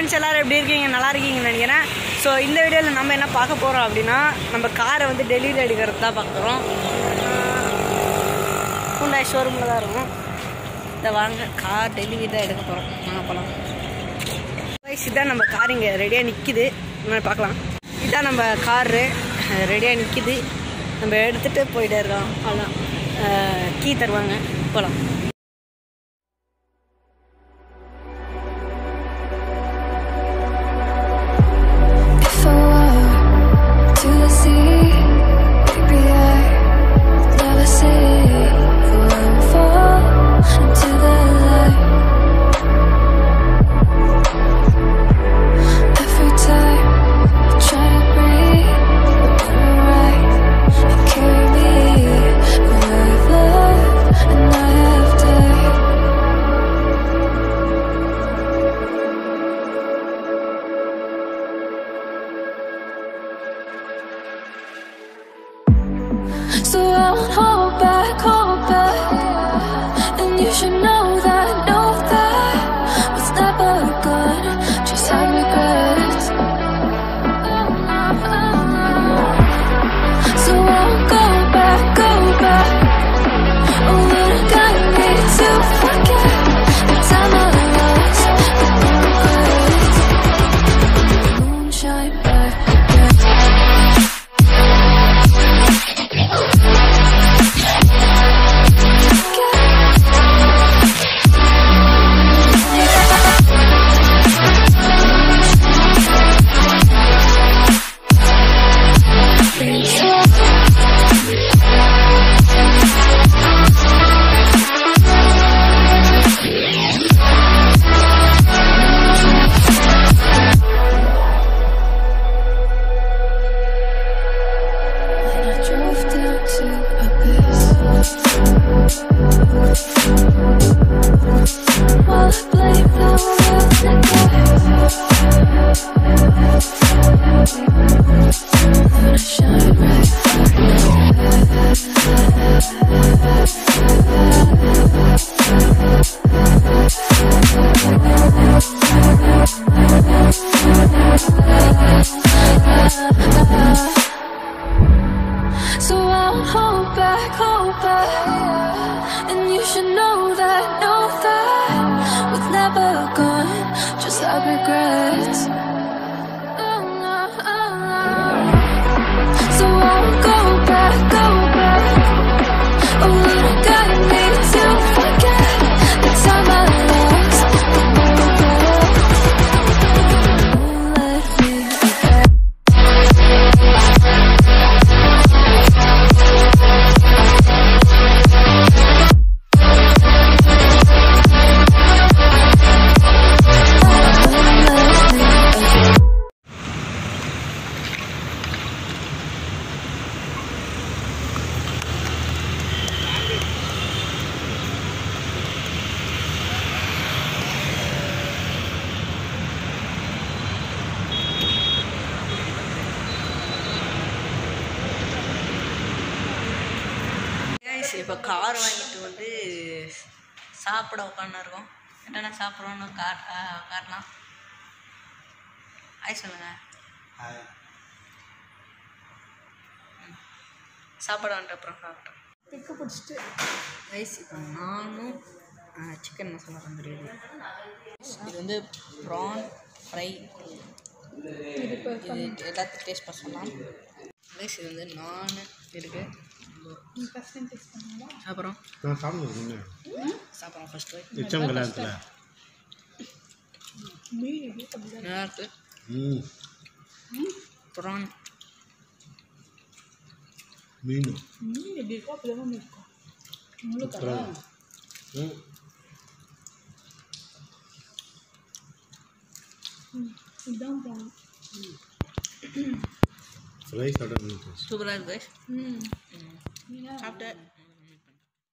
Friends எல்லாரும் எப்படி இருக்கீங்க நல்லா இருக்கீங்கன்னு நினைக்கிறேன் ஸோ இந்த வீடியோவில் நம்ம என்ன பார்க்க போகிறோம் அப்படின்னா நம்ம காரை வந்து டெலிவரி எடுக்கிறது தான் பார்க்குறோம் ஹூண்டாய் ஷோரூமில் தான் இருக்கும் இதை வாங்க கார் டெலிவரி தான் எடுக்க போகிறோம் வாங்க போகலாம் இதான் நம்ம கார் இங்கே ரெடியாக நிற்கிது முன்னாடி பார்க்கலாம் இதான் நம்ம காரு ரெடியாக நிற்கிது நம்ம எடுத்துகிட்டு போயிட்டே இருக்கோம் அவ்வளோதான் கீ தருவாங்க போகலாம் If I walk to the sea, maybe I never say I will fall into the light. Every time I try to breathe, but when I rise, you carry me. But I've loved and I have died. So I won't hold back, hold back. And you should know that, know that was never good. Just have regrets. So I won't go back, go back. Oh, but I got me to forget the time I lost. the regrets. Moonshine back again. And I drove down to abyss. While I blame the world Then I shine bright. So I won't hold back, hold back. And you should know that, know that was never gone. Just have regrets. So I won't go back, go back. Oh, but I got me to forget the time I lost. Won't let me back. Guys இப்போ car வாங்கிட்டு வந்து சாப்பிட உட்காந்துருக்கோம் என்னென்ன சாப்பிட்றோன்னு God ஆ, காட்டலாம் hi சொல்லுங்க ம். சாப்பாடு வந்துட்டு அப்புறம் சாப்பிட்டோம் பிக்கு பிடிச்சிட்டு ரைஸ் இப்போ நானும் சிக்கன் மசாலா வந்துருக்குது இது வந்து ப்ரான் ஃப்ரை இது எல்லாத்தையும் டேஸ்ட் பண்ண சொல்லலாம் ரைஸ் இது வந்து நான் இருக்குது அப்புறம் நான் சாப்பிடுவேன் முன்னே சாப்பிட்றோம் ஃபஸ்ட்டு எச்சம் கல்யாணத்தில் நல்லா இருக்கு ம் ப்ரான் மீன் சூப்பரா இருக்கு. ம் ஃப்ரை சாப்பிட்டா சூப்பராக இருக்கு guys. ம் சாப்பிட்டு